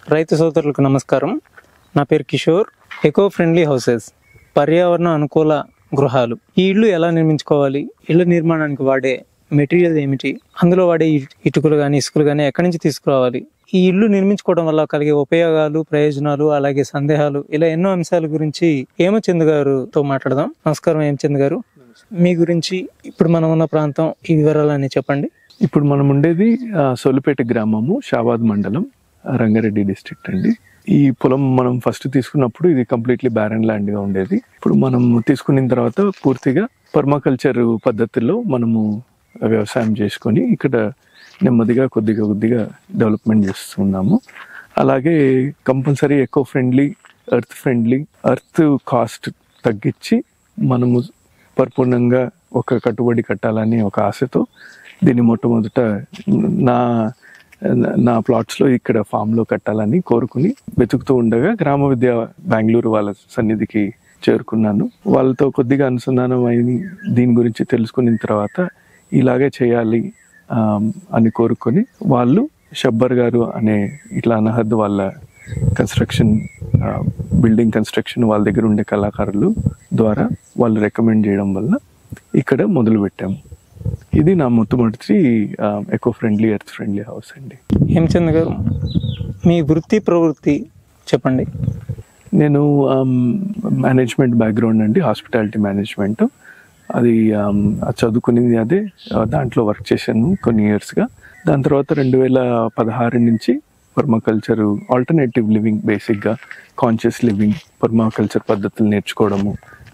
రైతు సోదరులకు నమస్కారం నా పేరు కిషోర్ ఎకో ఫ్రెండ్లీ హౌసెస్ పర్యావరణ అనుకూల గృహాలు ఈ ఇల్లు ఎలా నిర్మించుకోవాలి ఇళ్ళ నిర్మాణానికి వాడే మెటీరియల్ ఏమిటి అందులో వాడే ఇ- ఇటుకలు కానీ ఇసుకలు కానీ ఎక్కడి నుంచి తీసుకురావాలి ఈ ఇల్లు నిర్మించుకోవడం వల్ల కలిగే ఉపయోగాలు ప్రయోజనాలు అలాగే సందేహాలు ఇలా ఎన్నో అంశాల గురించి హేమచంద్ గారుతో మాట్లాడదాం నమస్కారం హేమచంద్ గారు మీ గురించి ఇప్పుడు మనం ఉన్న ప్రాంతం ఈ వివరాలన్నీ చెప్పండి ఇప్పుడు మనం ఉండేది ఆ, సోలిపేట గ్రామము షాబాద్ మండలం ఆ, రంగారెడ్డి డిస్ట్రిక్ట్ అండి ఈ పొలం మనం ఫస్ట్ తీసుకున్నప్పుడు ఇది కంప్లీట్లీ బ్యారన్ ల్యాండ్ గా ఉండేది ఇప్పుడు మనం తీసుకున్న తర్వాత పూర్తిగా పర్మాకల్చర్ పద్ధతిలో మనము వ్యవసాయం చేసుకొని ఇక్కడ నెమ్మదిగా కొద్దిగా కొద్దిగా డెవలప్మెంట్ చేస్తున్నాము అలాగే compulsory eco friendly earth friendly earth cost తగ్గించి మనము పరిపూర్ణంగా ఒక కట్టుబడి కట్టాలని ఒక ఆశతో దీన్ని మొట్టమొదట నా నా ప్లాట్స్లో ఇక్కడ ఫామ్లో కట్టాలని కోరుకుని వెతుకుతూ ఉండగా గ్రామ విద్య బెంగళూరు వాళ్ళ సన్నిధికి చేరుకున్నాను వాళ్ళతో కొద్దిగా అనుసంధానం అయి దీని గురించి తెలుసుకున్న తర్వాత ఇలాగే చేయాలి ఆమ్, అని కోరుకొని వాళ్ళు షబ్బర్ గారు అనే ఇట్లా అనహద్ వాళ్ళ కన్స్ట్రక్షన్ బిల్డింగ్ కన్స్ట్రక్షన్ వాళ్ళ దగ్గర ఉండే కళాకారులు ద్వారా వాళ్ళు రికమెండ్ చేయడం వల్ల ఇక్కడ మొదలు పెట్టాము ఇది నా మొట్టమొదటి eco friendly earth friendly house అండి హేమచంద్ గారు మీ వృత్తి ప్రవృత్తి చెప్పండి నేను మేనేజ్మెంట్ బ్యాక్గ్రౌండ్ అండి హాస్పిటాలిటీ మేనేజ్మెంట్ అది ఆమ్, అది చదువుకునేది అదే ఆ, దాంట్లో వర్క్ చేశాను కొన్ని ఇయర్స్గా దాని తర్వాత రెండు వేల పదహారు నుంచి పర్మాకల్చర్ ఆల్టర్నేటివ్ లివింగ్ బేసిక్గా కాన్షియస్ లివింగ్ పర్మాకల్చర్ పద్ధతులు నేర్చుకోవడము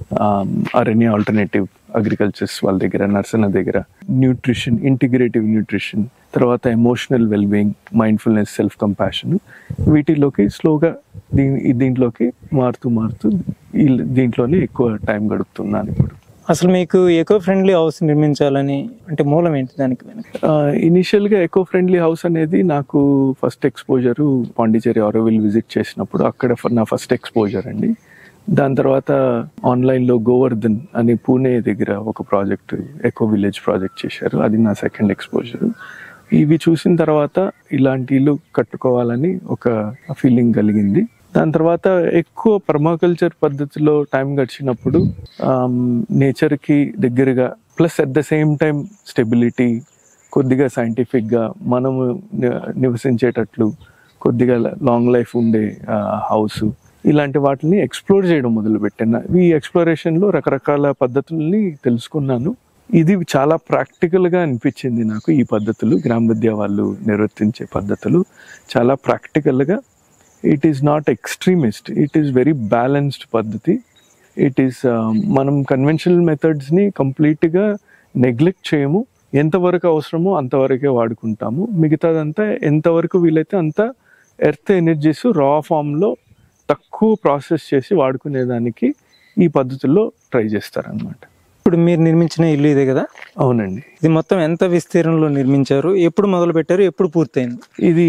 అరణ్య ఆల్టర్నేటివ్ అగ్రికల్చర్స్ వాళ్ళ దగ్గర నర్సన దగ్గర న్యూట్రిషన్ ఇంటిగ్రేటివ్ న్యూట్రిషన్ తర్వాత emotional wellbeing mindfulness self compassion వీటిలోకి స్లోగా దీని దీంట్లోకి మారుతూ మారుతూ ఈ దీంట్లోనే ఎక్కువ టైం గడుపుతున్నాను ఇప్పుడు అసలు మీకు ఎకో ఫ్రెండ్లీ హౌస్ నిర్మించాలని అంటే మూలం ఏంటి దానికి వెనక ఇనిషియల్ గా ఎకో ఫ్రెండ్లీ హౌస్ అనేది నాకు first exposure Pondicherry Auroville visit చేసినప్పుడు అక్కడ ఫ- నా ఫస్ట్ ఎక్స్పోజర్ అండి దాని తర్వాత ఆన్లైన్ లో గోవర్ధన్ అని పూణే దగ్గర ఒక ప్రాజెక్ట్ ఎకో విలేజ్ ప్రాజెక్ట్ చేశారు అది నా సెకండ్ ఎక్స్పోజర్ ఇవి చూసిన తర్వాత ఇలాంటి ఇల్లు కట్టుకోవాలని ఒక ఫీలింగ్ కలిగింది దాని తర్వాత ఎక్కువ పర్మాకల్చర్ పద్ధతిలో టైం గడిచినప్పుడు నేచర్కి దగ్గరగా plus at the same time stability కొద్దిగా సైంటిఫిక్గా మనము ని- నివసించేటట్లు కొద్దిగా లాంగ్ లైఫ్ ఉండే హౌస్ ఇలాంటి వాటిని ఎక్స్ప్లోర్ చేయడం మొదలు పెట్టాను ఈ ఎక్స్ప్లోరేషన్లో రకరకాల పద్ధతుల్ని తెలుసుకున్నాను ఇది చాలా ప్రాక్టికల్గా అనిపించింది నాకు ఈ పద్ధతులు గ్రామ విద్య వాళ్ళు నిర్వర్తించే పద్ధతులు చాలా ప్రాక్టికల్గా it is not extremist it is very balanced పద్ధతి ఇట్ ఈస్ మనం కన్వెన్షనల్ మెథడ్స్ని కంప్లీట్గా నెగ్లెక్ట్ చేయము ఎంతవరకు అవసరమో అంతవరకే వాడుకుంటాము మిగతాదంతా ఎంతవరకు వీలైతే అంత ఎర్త్ ఎనర్జీస్ రా ఫామ్లో తక్కువ ప్రాసెస్ చేసి వాడుకునేదానికి ఈ పద్ధతుల్లో ట్రై చేస్తారనమాట ఇప్పుడు మీరు నిర్మించిన ఇల్లు ఇదే కదా అవునండి ఇది మొత్తం ఎంత విస్తీర్ణంలో నిర్మించారు ఎప్పుడు మొదలు పెట్టారు ఎప్పుడు పూర్తయింది ఇది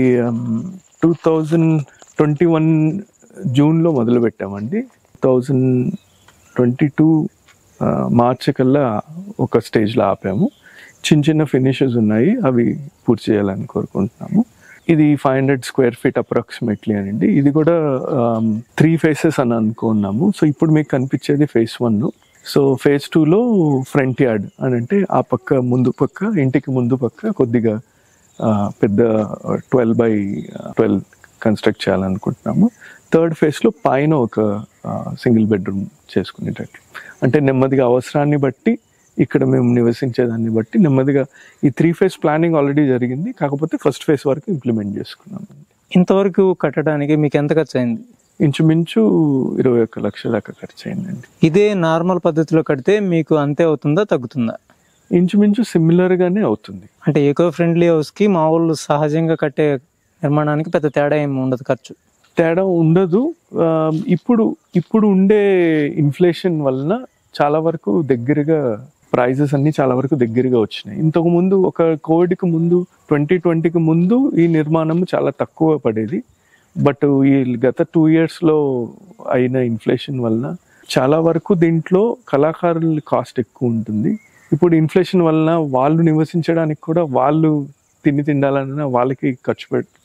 టూ థౌజండ్ ట్వంటీ వన్ జూన్లో మొదలు పెట్టామండి థౌజండ్ ట్వంటీ టూ మార్చ్ కల్లా ఒక స్టేజ్లో ఆపాము చిన్న చిన్న ఫినిషెస్ ఉన్నాయి అవి పూర్తి చేయాలని కోరుకుంటున్నాము ఇది five hundred square feet approximately అండి ఇది కూడా త్రీ ఫేసెస్ అని అనుకున్నాము సో ఇప్పుడు మీకు కనిపించేది ఫేస్ వన్ సో ఫేజ్ టూలో ఫ్రంట్ యార్డ్ అని అంటే ఆ పక్క ముందు పక్క ఇంటికి ముందు పక్క కొద్దిగా ఆ, పెద్ద ట్వెల్వ్ బై ట్వెల్వ్ కన్స్ట్రక్ట్ చేయాలనుకుంటున్నాము థర్డ్ ఫేజ్లో పైన ఒక సింగిల్ బెడ్రూమ్ చేసుకునేటట్లు అంటే నెమ్మదిగా అవసరాన్ని బట్టి ఇక్కడ మేము నివసించేదాన్ని బట్టి నెమ్మదిగా ఈ త్రీ ఫేజ్ ప్లానింగ్ ఆల్రెడీ జరిగింది కాకపోతే ఫస్ట్ ఫేజ్ వరకు ఇంప్లిమెంట్ చేసుకున్నాము ఇంతవరకు కట్టడానికి మీకు ఎంత ఖర్చు అయింది ఇంచుమించు ఇరవై ఒక్క లక్షల దాకా ఖర్చు అయిందండి ఇదే నార్మల్ పద్ధతిలో కడితే మీకు అంతే అవుతుందా తగ్గుతుందా ఇంచుమించు సిమిలర్గానే అవుతుంది అంటే ఎకో ఫ్రెండ్లీ హౌస్కి మామూలు సహజంగా కట్టే నిర్మాణానికి పెద్ద తేడా ఏమి ఉండదు ఖర్చు తేడా ఉండదు ఆ, ఇప్పుడు ఇప్పుడు ఉండే ఇన్ఫ్లేషన్ వలన చాలా వరకు దగ్గరగా ప్రైజెస్ అన్ని చాలా వరకు దగ్గరగా వచ్చినాయి ఇంతకు ముందు ఒక కోవిడ్కి ముందు ట్వంటీ ట్వంటీకి ముందు ఈ నిర్మాణం చాలా తక్కువ పడేది బట్ ఈ గత టూ ఇయర్స్లో అయిన ఇన్ఫ్లేషన్ వలన చాలా వరకు దీంట్లో కళాకారుల కాస్ట్ ఎక్కువ ఉంటుంది ఇప్పుడు ఇన్ఫ్లేషన్ వలన వాళ్ళు నివసించడానికి కూడా వాళ్ళు తిని తిండాలన్నా వాళ్ళకి ఖర్చు పెట్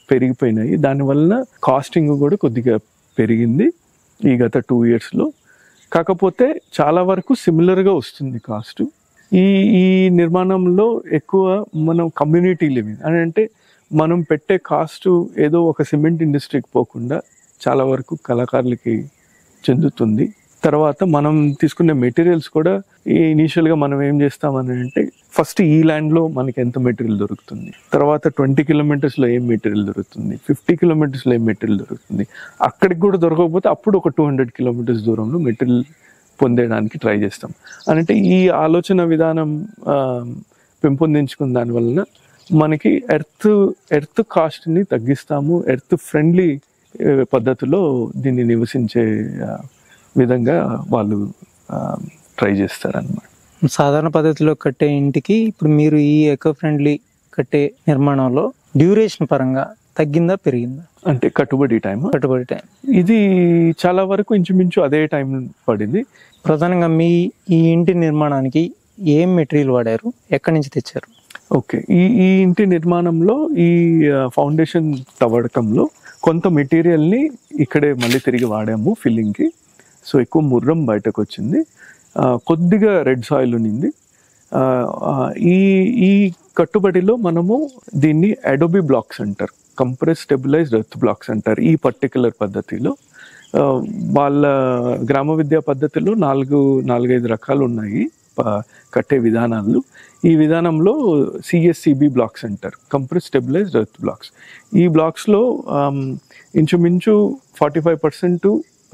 పెరిగిపోయినాయి దానివల్ల కాస్టింగ్ కూడా కొద్దిగా పెరిగింది ఈ గత టూ ఇయర్స్లో కాకపోతే చాలా వరకు సిమిలర్గా వస్తుంది కాస్ట్ ఈ ఈ నిర్మాణంలో ఎక్కువ మనం కమ్యూనిటీ లివింగ్ అని అంటే మనం పెట్టే కాస్ట్ ఏదో ఒక సిమెంట్ ఇండస్ట్రీకి పోకుండా చాలా వరకు కళాకారులకి చెందుతుంది తర్వాత మనం తీసుకునే మెటీరియల్స్ కూడా ఇనీషియల్గా మనం ఏం చేస్తామని అంటే ఫస్ట్ ఈ ల్యాండ్లో మనకి ఎంత మెటీరియల్ దొరుకుతుంది తర్వాత ట్వంటీ కిలోమీటర్స్లో ఏం మెటీరియల్ దొరుకుతుంది ఫిఫ్టీ కిలోమీటర్స్లో ఏం మెటీరియల్ దొరుకుతుంది అక్కడికి కూడా దొరకకపోతే అప్పుడు ఒక టూ హండ్రెడ్ కిలోమీటర్స్ దూరంలో మెటీరియల్ పొందేయడానికి ట్రై చేస్తాం అంటే ఈ ఆలోచన విధానం ఆ, పెంపొందించుకున్న దాని వలన మనకి ఎర్త్ ఎర్త్ కాస్ట్ని తగ్గిస్తాము ఎర్త్ ఫ్రెండ్లీ పద్ధతిలో దీన్ని నివసించే ఆ, విధంగా వాళ్ళు ట్రై చేస్తారన్నమాట సాధారణ పద్ధతిలో కట్టే ఇంటికి ఇప్పుడు మీరు ఈ ఎకో ఫ్రెండ్లీ కట్టే నిర్మాణంలో డ్యూరేషన్ పరంగా తగ్గిందా పెరిగిందా అంటే కట్టుబడి టైం కట్టుబడి టైం ఇది చాలా వరకు ఇంచుమించు అదే టైం పడింది ప్రధానంగా మీ ఈ ఇంటి నిర్మాణానికి ఏం మెటీరియల్ వాడారు ఎక్కడి నుంచి తెచ్చారు ఓకే ఈ ఈ ఇంటి నిర్మాణంలో ఈ ఫౌండేషన్ తవ్వడకంలో కొంత మెటీరియల్ని ఇక్కడే మళ్ళీ తిరిగి వాడాము ఫిల్లింగ్కి సో ఎక్కువ ముర్రం బయటకు వచ్చింది ఆ, కొద్దిగా రెడ్ సాయిల్ ఉన్నింది ఆ, ఆ, ఈ ఈ కట్టుబడిలో మనము దీన్ని అడోబీ బ్లాక్స్ అంటారు కంప్రెస్ స్టెబిలైజ్డ్ ఎర్త్ బ్లాక్స్ అంటారు ఈ పర్టికులర్ పద్ధతిలో ఆ, వాళ్ళ గ్రామ విద్యా పద్ధతిలో నాలుగు నాలుగైదు రకాలు ఉన్నాయి ప- కట్టే విధానాలు ఈ విధానంలో సిఎస్సిబి బ్లాక్స్ అంటారు కంప్రెస్ స్టెబిలైజ్డ్ ఎర్త్ బ్లాక్స్ ఈ బ్లాక్స్లో ఇంచుమించు forty five percent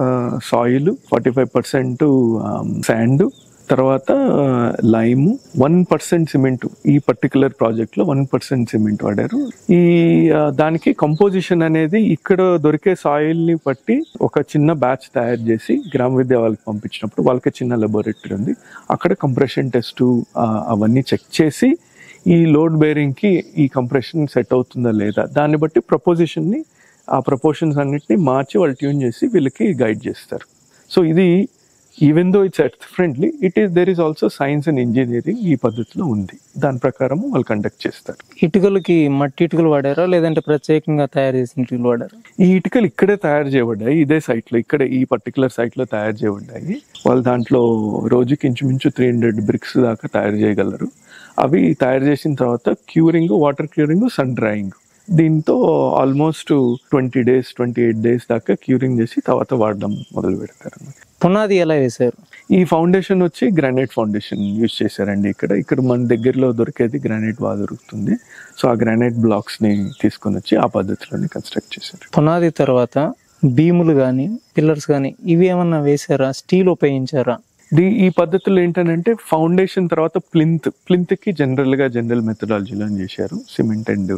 soil forty five percent sand తర్వాత లైమ్ వన్ పర్సెంట్ సిమెంట్ ఈ పర్టికులర్ ప్రాజెక్ట్ లో వన్ పర్సెంట్ సిమెంట్ వాడారు ఈ ఆ, దానికి కంపోజిషన్ అనేది ఇక్కడ దొరికే సాయిల్ ని బట్టి ఒక చిన్న బ్యాచ్ తయారు చేసి గ్రామ విద్య వాళ్ళకి పంపించినప్పుడు వాళ్ళకి చిన్న లెబొరేటరీ ఉంది అక్కడ కంప్రెషన్ టెస్ట్ అవన్నీ చెక్ చేసి ఈ లోడ్ బేరింగ్ కి ఈ కంప్రెషన్ సెట్ అవుతుందా లేదా దాన్ని బట్టి ప్రపోజిషన్ ని ఆ ప్రపోర్షన్స్ అన్నిటిని మార్చి వాళ్ళు ట్యూన్ చేసి వీళ్ళకి గైడ్ చేస్తారు సో ఇది even though it's earth friendly it is there is also science and engineering ఈ పద్ధతిలో ఉంది దాని ప్రకారం వాళ్ళు కండక్ట్ చేస్తారు ఇటుకలకి మట్టి ఇటుకలు వాడారా లేదంటే ప్రత్యేకంగా తయారు చేసిన ఇటుకలు వాడారా ఈ ఇటుకలు ఇక్కడే తయారు చేయబడ్డాయి ఇదే site లో ఇక్కడ ఈ పర్టికులర్ లో తయారు చేయబడ్డాయి వాళ్ళు దాంట్లో రోజుకి ఇంచుమించు త్రీ హండ్రెడ్ బ్రిక్స్ దాకా తయారు చేయగలరు అవి తయారు చేసిన తర్వాత curing water curing sun drying దీంతో almost twenty days twenty eight days దాకా క్యూరింగ్ చేసి తర్వాత వాడడం మొదలు పెడతారు పునాది ఎలా వేశారు ఈ ఫౌండేషన్ వచ్చి గ్రానైట్ ఫౌండేషన్ యూజ్ చేశారండి ఇక్కడ ఇక్కడ మన దగ్గరలో దొరికేది గ్రానైట్ బాగా దొరుకుతుంది సో ఆ గ్రానైట్ బ్లాక్స్ ని తీసుకొని వచ్చి ఆ పద్ధతిలోనే కన్స్ట్రక్ట్ చేశారు పునాది తర్వాత భీములు కానీ పిల్లర్స్ కానీ ఇవి ఏమన్నా వేశారా స్టీల్ ఉపయోగించారా దీ ఈ పద్ధతిలో ఏంటంటే ఫౌండేషన్ తర్వాత ప్లింత్ ప్లింత్ కి జనరల్ గా జనరల్ మెథడాలజీలో చేశారు cement and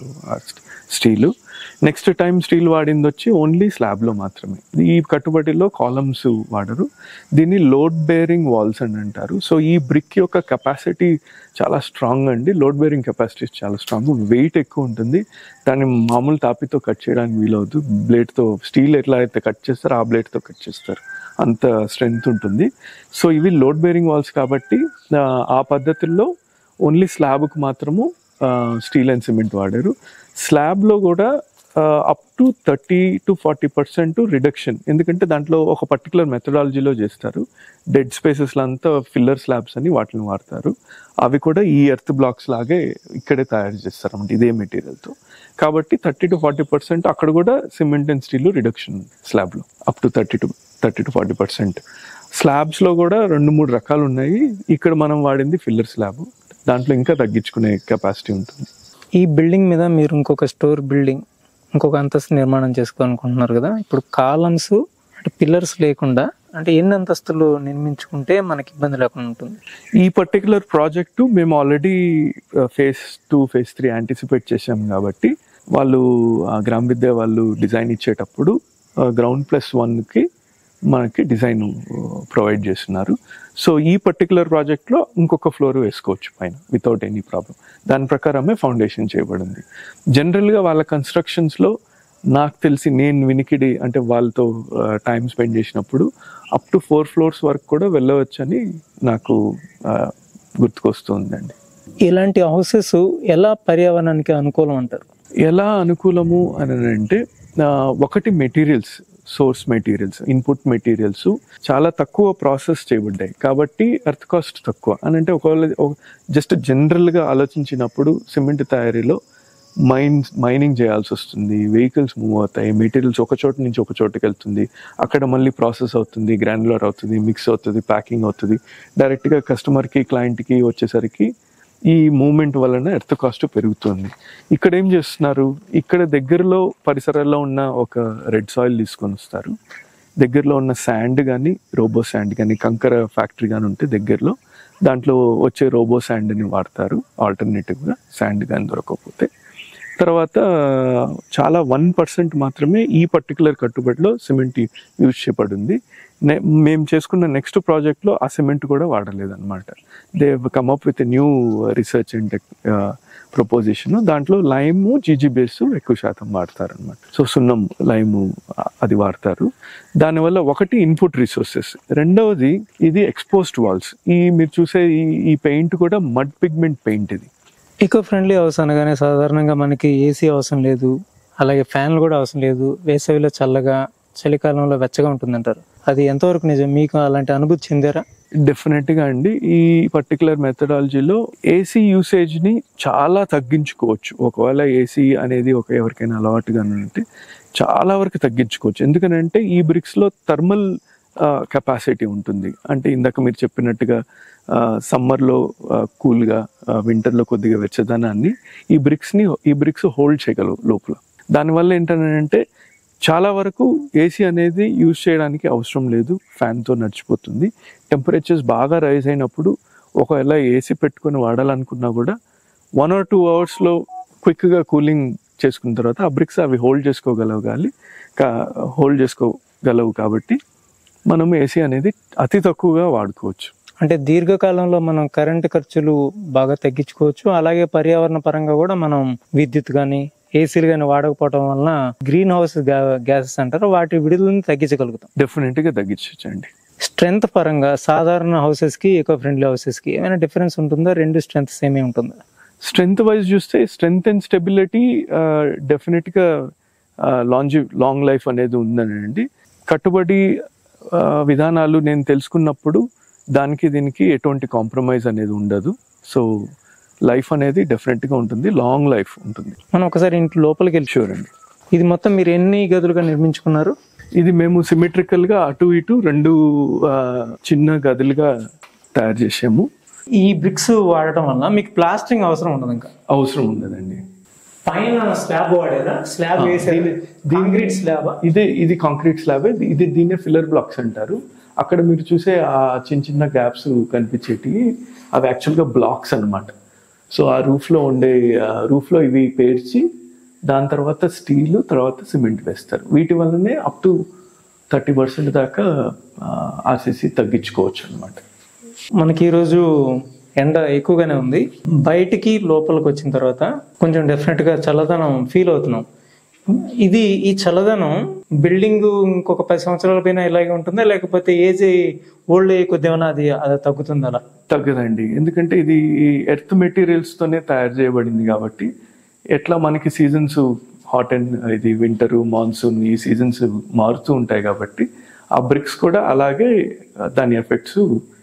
steel next time steel వాడింది వచ్చి ఓన్లీ స్లాబ్ లో మాత్రమే ఈ కట్టుబడిలో కాలమ్స్ వాడరు దీన్ని లోడ్ బేరింగ్ వాల్స్ అని అంటారు సో ఈ బ్రిక్ యొక్క కెపాసిటీ చాలా స్ట్రాంగ్ అండి లోడ్ బేరింగ్ కెపాసిటీ చాలా స్ట్రాంగ్ వెయిట్ ఎక్కువ ఉంటుంది దాన్ని మామూలు తాపితో కట్ చేయడానికి వీలవద్దు బ్లేడ్తో స్టీల్ ఎట్లా అయితే కట్ చేస్తారో ఆ బ్లేడ్తో కట్ చేస్తారు అంత స్ట్రెంగ్త్ ఉంటుంది సో ఇవి లోడ్ బేరింగ్ వాల్స్ కాబట్టి ఆ, ఆ పద్ధతుల్లో ఓన్లీ స్లాబ్కి మాత్రము స్టీల్ అండ్ సిమెంట్ వాడారు స్లాబ్లో కూడా up to thirty to forty percent reduction ఎందుకంటే దాంట్లో ఒక పర్టికులర్ మెథడాలజీలో చేస్తారు డెడ్ స్పేసెస్లో అంతా ఫిల్లర్ స్లాబ్స్ అని వాటిని వాడతారు అవి కూడా ఈ ఎర్త్ బ్లాక్స్ లాగే ఇక్కడే తయారు చేస్తారు అన్నమాట ఇదే మెటీరియల్తో కాబట్టి థర్టీ టు ఫార్టీ పర్సెంట్ అక్కడ కూడా సిమెంట్ అండ్ స్టీల్ రిడక్షన్ స్లాబ్లో up to thirty to thirty to forty percent స్లాబ్స్లో కూడా రెండు మూడు రకాలు ఉన్నాయి ఇక్కడ మనం వాడింది ఫిల్లర్ స్లాబ్ దాంట్లో ఇంకా తగ్గించుకునే కెపాసిటీ ఉంటుంది ఈ బిల్డింగ్ మీద మీరు ఇంకొక స్టోర్ బిల్డింగ్ ఇంకొక అంతస్తు నిర్మాణం చేసుకోవాలనుకుంటున్నారు కదా ఇప్పుడు కాలమ్స్ అంటే పిల్లర్స్ లేకుండా అంటే ఎన్ని అంతస్తులు నిర్మించుకుంటే మనకి ఇబ్బంది లేకుండా ఉంటుంది ఈ పర్టికులర్ ప్రాజెక్టు మేము already phase two phase three anticipate చేసాం కాబట్టి వాళ్ళు ఆ గ్రామ విద్య వాళ్ళు డిజైన్ ఇచ్చేటప్పుడు గ్రౌండ్ ప్లస్ వన్కి మనకి డిజైన్ ప్రొవైడ్ చేస్తున్నారు సో ఈ పర్టికులర్ ప్రాజెక్ట్లో ఇంకొక ఫ్లోర్ వేసుకోవచ్చు పైన వితౌట్ ఎనీ ప్రాబ్లం దాని ప్రకారమే ఫౌండేషన్ చేయబడింది జనరల్గా వాళ్ళ కన్స్ట్రక్షన్స్లో నాకు తెలిసి నేను వినికిడి అంటే వాళ్ళతో టైం స్పెండ్ చేసినప్పుడు అప్ టు ఫోర్ ఫ్లోర్స్ వరకు కూడా వెళ్ళవచ్చని నాకు ఆ, గుర్తుకొస్తుందండి ఇలాంటి హౌసెస్ ఎలా పర్యావరణానికి అనుకూలం అంటారు ఎలా అనుకూలము అని అంటే ఆ, ఒకటి materials source materials input materials చాలా తక్కువ ప్రాసెస్ చేయబడ్డాయి కాబట్టి ఎర్త్ కాస్ట్ తక్కువ అని అంటే ఒకవేళ జస్ట్ జనరల్గా ఆలోచించినప్పుడు సిమెంట్ తయారీలో మైన్స్ మైనింగ్ చేయాల్సి వస్తుంది వెహికల్స్ మూవ్ అవుతాయి మెటీరియల్స్ ఒక చోట నుంచి ఒక చోటుకి వెళ్తుంది అక్కడ మళ్ళీ ప్రాసెస్ అవుతుంది గ్రాన్యులర్ అవుతుంది మిక్స్ అవుతుంది ప్యాకింగ్ అవుతుంది డైరెక్ట్గా కస్టమర్కి క్లయింట్కి వచ్చేసరికి ఈ మూమెంట్ వలన ఎర్త్ కాస్ట్ పెరుగుతుంది ఇక్కడ ఏం చేస్తున్నారు ఇక్కడ దగ్గరలో పరిసరాల్లో ఉన్న ఒక రెడ్ సాయిల్ తీసుకొని వస్తారు దగ్గరలో ఉన్న శాండ్ కానీ రోబో శాండ్ కానీ కంకర ఫ్యాక్టరీ కానీ ఉంటే దగ్గరలో దాంట్లో వచ్చే రోబో శాండ్ని వాడతారు ఆల్టర్నేటివ్గా శాండ్ కానీ దొరకకపోతే తర్వాత చాలా వన్ పర్సెంట్ మాత్రమే ఈ పర్టికులర్ కట్టుబడిలో సిమెంట్ యూజ్ చేయబడింది నే- మేము చేసుకున్న నెక్స్ట్ ప్రాజెక్ట్లో ఆ సిమెంట్ కూడా వాడలేదన్నమాట they come up with new research and proposition దాంట్లో లైమ్ జీజీ బేస్ ఎక్కువ శాతం వాడతారు అనమాట సో సున్నం లైము అది వాడతారు దానివల్ల ఒకటి ఇన్పుట్ రిసోర్సెస్ రెండవది ఇది ఎక్స్పోజ్డ్ వాల్స్ ఈ మీరు చూసే ఈ ఈ పెయింట్ కూడా మడ్ పిగ్మెంట్ పెయింట్ ఇది ఈకో ఫ్రెండ్లీ హౌస్ అనగానే సాధారణంగా మనకి ఏసీ అవసరం లేదు అలాగే ఫ్యాన్లు కూడా అవసరం లేదు వేసవిలో చల్లగా చలికాలంలో వెచ్చగా ఉంటుందంటారు అది ఎంతవరకు నిజం మీకు అలాంటి అనుభూతి చెందారా డెఫినెట్ గా అండి ఈ పర్టికులర్ మెథడాలజీలో ఏసీ యూసేజ్ ని చాలా తగ్గించుకోవచ్చు ఒకవేళ ఏసీ అనేది ఒక ఎవరికైనా అలవాటుగా ఉంటే చాలా వరకు తగ్గించుకోవచ్చు ఎందుకనంటే ఈ బ్రిక్స్ లో థర్మల్ కెపాసిటీ ఉంటుంది అంటే ఇందాక మీరు చెప్పినట్టుగా సమ్మర్లో కూల్గా వింటర్లో కొద్దిగా వెచ్చదనాన్ని ఈ బ్రిక్స్ని ఈ బ్రిక్స్ హోల్డ్ చేయగలవు లోపల దానివల్ల ఏంటంటే చాలా వరకు ఏసీ అనేది యూజ్ చేయడానికి అవసరం లేదు ఫ్యాన్తో నడిచిపోతుంది టెంపరేచర్స్ బాగా రైజ్ అయినప్పుడు ఒకవేళ ఏసీ పెట్టుకొని వాడాలనుకున్నా కూడా వన్ ఆర్ టూ అవర్స్లో క్విక్గా కూలింగ్ చేసుకున్న తర్వాత ఆ బ్రిక్స్ అవి హోల్డ్ చేసుకోగలవు కానీ హోల్డ్ చేసుకోగలవు కాబట్టి మనం ఏసీ అనేది అతి తక్కువగా వాడుకోవచ్చు అంటే దీర్ఘకాలంలో మనం కరెంటు ఖర్చులు బాగా తగ్గించుకోవచ్చు అలాగే పర్యావరణ పరంగా కూడా మనం విద్యుత్ కానీ ఏసీలు కానీ వాడకపోవడం వలన గ్రీన్ హౌస్ గ్యాసెస్ అంటారు వాటి విడుదలని తగ్గించగలుగుతాం డెఫినెట్గా తగ్గించండి స్ట్రెంగ్త్ పరంగా సాధారణ హౌసెస్ కి ఎకో ఫ్రెండ్లీ హౌసెస్ కి ఏమైనా డిఫరెన్స్ ఉంటుందా రెండు స్ట్రెంగ్త్ సేమే ఉంటుందా స్ట్రెంగ్త్ వైజ్ చూస్తే స్ట్రెంగ్త్ అండ్ స్టెబిలిటీ డెఫినెట్గా లాంజి లాంగ్ లైఫ్ అనేది ఉందనండి కట్టుబడి ఆ, విధానాలు నేను తెలుసుకున్నప్పుడు దానికి దీనికి ఎటువంటి కాంప్రమైజ్ అనేది ఉండదు సో లైఫ్ అనేది డెఫినెట్గా ఉంటుంది లాంగ్ లైఫ్ ఉంటుంది మనం ఒకసారి ఇంటి లోపలికి వెళ్ళి షూర్ అండి ఇది మొత్తం మీరు ఎన్ని గదులుగా నిర్మించుకున్నారు ఇది మేము సిమెట్రికల్ గా అటు ఇటు రెండు ఆ, చిన్న గదులుగా తయారు చేసాము ఈ బ్రిక్స్ వాడటం వల్ల మీకు ప్లాస్టింగ్ అవసరం ఉండదు ఇంకా అవసరం ఉండదండి పైన స్లాబ్ వాడారా స్లాబ్ వేసేది కాంక్రీట్ స్లాబ్ ఇదే ఇది కాంక్రీట్ స్లాబ్ ఇది దీన్నే ఫిల్లర్ బ్లాక్స్ అంటారు అక్కడ మీరు చూసే ఆ చిన్న చిన్న గ్యాప్స్ కనిపించేటివి అవి యాక్చువల్గా బ్లాక్స్ అన్నమాట సో ఆ roof లో ఉండే roof లో ఇవి పేర్చి దాని తర్వాత స్టీల్ తర్వాత సిమెంట్ వేస్తారు వీటి వల్లనే అప్ టు థర్టీ పర్సెంట్ దాకా ఆర్సీసీ తగ్గించుకోవచ్చు అనమాట మనకి ఈరోజు ఎండ ఎక్కువగానే ఉంది బయటికి లోపలికి వచ్చిన తర్వాత కొంచెం డెఫినెట్ గా చల్లదనం ఫీల్ అవుతున్నాం ఇది ఈ చల్లదనం బిల్డింగ్ ఇంకొక పది సంవత్సరాల పైన ఇలాగే ఉంటుందా లేకపోతే ఏజ్ ఓల్డ్ అయ్యే కొద్ది ఏమైనా అది అది తగ్గుతుంది అలా తగ్గదండి ఎందుకంటే ఇది ఎర్త్ మెటీరియల్స్ తోనే తయారు చేయబడింది కాబట్టి ఎట్లా మనకి సీజన్స్ హాట్ అండ్ ఇది వింటరు మాన్సూన్ ఈ సీజన్స్ మారుతూ ఉంటాయి కాబట్టి ఆ బ్రిక్స్ కూడా అలాగే ఆ, దాని ఎఫెక్ట్స్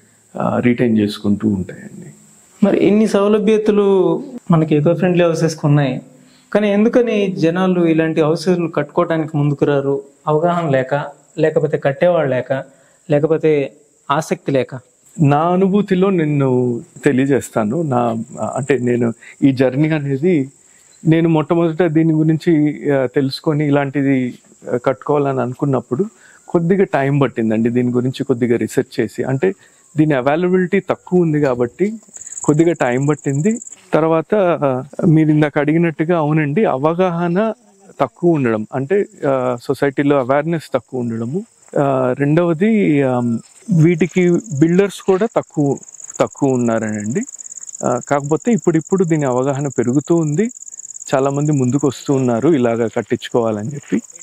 రీటైన్ చేసుకుంటూ ఉంటాయండి మరి ఎన్ని సౌలభ్యతలు మనకి ఎకో ఫ్రెండ్లీ హౌసెస్ ఉన్నాయి కానీ ఎందుకని జనాలు ఇలాంటి హౌసెస్ కట్టుకోవడానికి ముందుకు రారు అవగాహన లేక లేకపోతే కట్టేవాళ్ళు లేక లేకపోతే ఆసక్తి లేక నా అనుభూతిలో నేను తెలియజేస్తాను నా అంటే నేను ఈ జర్నీ అనేది నేను మొట్టమొదట దీని గురించి ఆ, తెలుసుకొని ఇలాంటిది ఆ, కట్టుకోవాలని అనుకున్నప్పుడు కొద్దిగా టైం పట్టిందండి దీని గురించి కొద్దిగా రీసెర్చ్ చేసి అంటే దీని అవైలబిలిటీ తక్కువ ఉంది కాబట్టి కొద్దిగా టైం పట్టింది తర్వాత ఆ, మీరు ఇందాక అడిగినట్టుగా అవునండి అవగాహన తక్కువ ఉండడం అంటే సొసైటీలో అవేర్నెస్ తక్కువ ఉండడము ఆ, రెండవది ఆమ్, వీటికి బిల్డర్స్ కూడా తక్కువ తక్కువ ఉన్నారనండి ఆ, కాకపోతే ఇప్పుడిప్పుడు దీని అవగాహన పెరుగుతూ ఉంది చాలా మంది ముందుకు వస్తూ ఉన్నారు ఇలాగ కట్టించుకోవాలని చెప్పి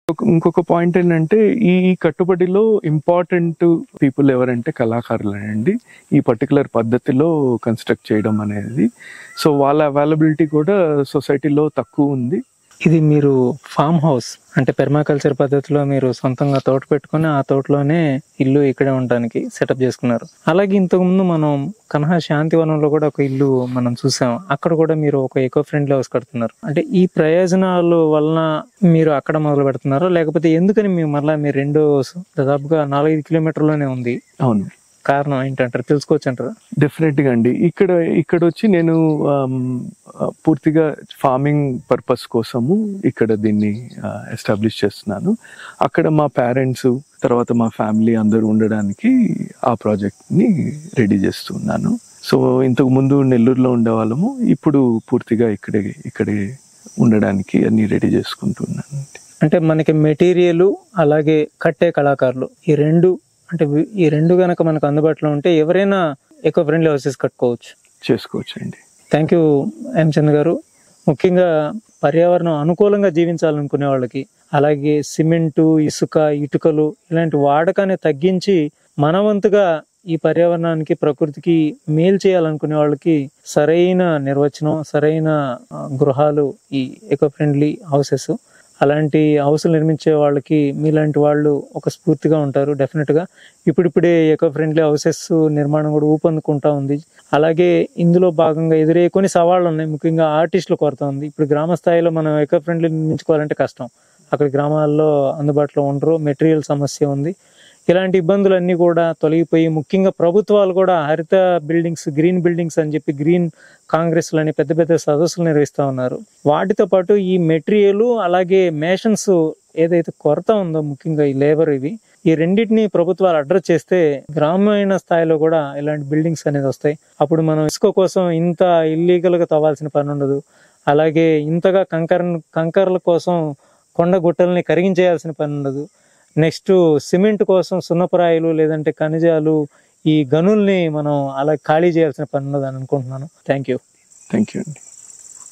ఒక- ఇంకొక పాయింట్ ఏంటంటే ఈ కట్టుబడిలో ఇంపార్టెంట్ పీపుల్ ఎవరంటే కళాకారులేనండి ఈ పర్టికులర్ పద్ధతిలో కన్స్ట్రక్ట్ చేయడం అనేది సో వాళ్ళ అవైలబిలిటీ కూడా సొసైటీలో తక్కువ ఉంది ఇది మీరు ఫామ్ హౌస్ అంటే పెర్మాకల్చర్ పద్ధతిలో మీరు సొంతంగా తోట పెట్టుకొని ఆ తోటలోనే ఇల్లు ఇక్కడే ఉండడానికి సెటప్ చేసుకున్నారు అలాగే ఇంతకు ముందు మనం కనహా శాంతివనంలో కూడా ఒక ఇల్లు మనం చూసాం అక్కడ కూడా మీరు ఒక ఎకో ఫ్రెండ్లీ హౌస్ కడుతున్నారు అంటే ఈ ప్రయోజనాలు వలన మీరు అక్కడ మొదలు పెడుతున్నారో లేకపోతే ఎందుకని మీరు మళ్ళీ మీ రెండో దాదాపుగా నాలుగైదు కిలోమీటర్లోనే ఉంది అవును కారణం ఏంటంటారు తెలుసుకోవచ్చు అంటారా డెఫినెట్ గా అండి ఇక్కడ ఇక్కడ వచ్చి నేను ఆమ్, ఆ, పూర్తిగా ఫార్మింగ్ పర్పస్ కోసము ఇక్కడ దీన్ని ఎస్టాబ్లిష్ చేస్తున్నాను అక్కడ మా పేరెంట్స్ తర్వాత మా ఫ్యామిలీ అందరూ ఉండడానికి ఆ ప్రాజెక్ట్ ని రెడీ చేస్తున్నాను సో ఇంతకు ముందు నెల్లూరులో ఉండేవాళ్ళము ఇప్పుడు పూర్తిగా ఇక్కడే ఇక్కడే ఉండడానికి అన్ని రెడీ చేసుకుంటున్నాను అంటే మనకి మెటీరియల్ అలాగే కట్టే కళాకారులు ఈ రెండు అంటే వి- ఈ రెండు గనక మనకు అందుబాటులో ఉంటే ఎవరైనా ఎకో ఫ్రెండ్లీ హౌసెస్ కట్టుకోవచ్చు చేసుకోవచ్చండి థ్యాంక్ యూ ఎం చంద్ గారు ముఖ్యంగా పర్యావరణం అనుకూలంగా జీవించాలనుకునే వాళ్ళకి అలాగే సిమెంటు ఇసుక ఇటుకలు ఇలాంటి వాడకాన్ని తగ్గించి మనవంతుగా ఈ పర్యావరణానికి ప్రకృతికి మేలు చేయాలనుకునే వాళ్ళకి సరైన నిర్వచనం సరైన ఆ, గృహాలు ఈ ఎకో ఫ్రెండ్లీ హౌసెస్ అలాంటి హౌసులు నిర్మించే వాళ్ళకి మీలాంటి వాళ్ళు ఒక స్ఫూర్తిగా ఉంటారు డెఫినెట్ గా ఇప్పుడిప్పుడే ఎకో ఫ్రెండ్లీ హౌసెస్ నిర్మాణం కూడా ఊపందుకుంటా ఉంది అలాగే ఇందులో భాగంగా ఎదురయ్యే కొన్ని సవాళ్ళు ఉన్నాయి ముఖ్యంగా ఆర్టిస్టుల కొరత ఉంది ఇప్పుడు గ్రామ స్థాయిలో మనం ఎకో ఫ్రెండ్లీ నిర్మించుకోవాలంటే కష్టం అక్కడ గ్రామాల్లో అందుబాటులో ఉండరు మెటీరియల్ సమస్య ఉంది ఇలాంటి ఇబ్బందులన్నీ కూడా తొలగిపోయి ముఖ్యంగా ప్రభుత్వాలు కూడా హరిత బిల్డింగ్స్ గ్రీన్ బిల్డింగ్స్ అని చెప్పి గ్రీన్ కాంగ్రెస్ అని పెద్ద పెద్ద సదస్సులు నిర్వహిస్తా ఉన్నారు వాటితో పాటు ఈ మెటీరియల్ అలాగే మేషన్స్ ఏదైతే కొరత ఉందో ముఖ్యంగా ఈ లేబర్ ఇవి ఈ రెండింటిని ప్రభుత్వాలు అడ్రస్ చేస్తే గ్రామీణ స్థాయిలో కూడా ఇలాంటి బిల్డింగ్స్ అనేది వస్తాయి అప్పుడు మనం ఇసుక కోసం ఇంత ఇల్లీగల్ గా తవ్వాల్సిన పని ఉండదు అలాగే ఇంతగా కంకర కంకర్ల కోసం కొండ గుట్టల్ని కరిగించేయాల్సిన పని ఉండదు నెక్స్ట్ సిమెంట్ కోసం సున్నపురాయిలు లేదంటే ఖనిజాలు ఈ గనుల్ని మనం అలా ఖాళీ చేయాల్సిన పని ఉండదు అని అనుకుంటున్నాను థ్యాంక్ యూ థ్యాంక్ యూ అండి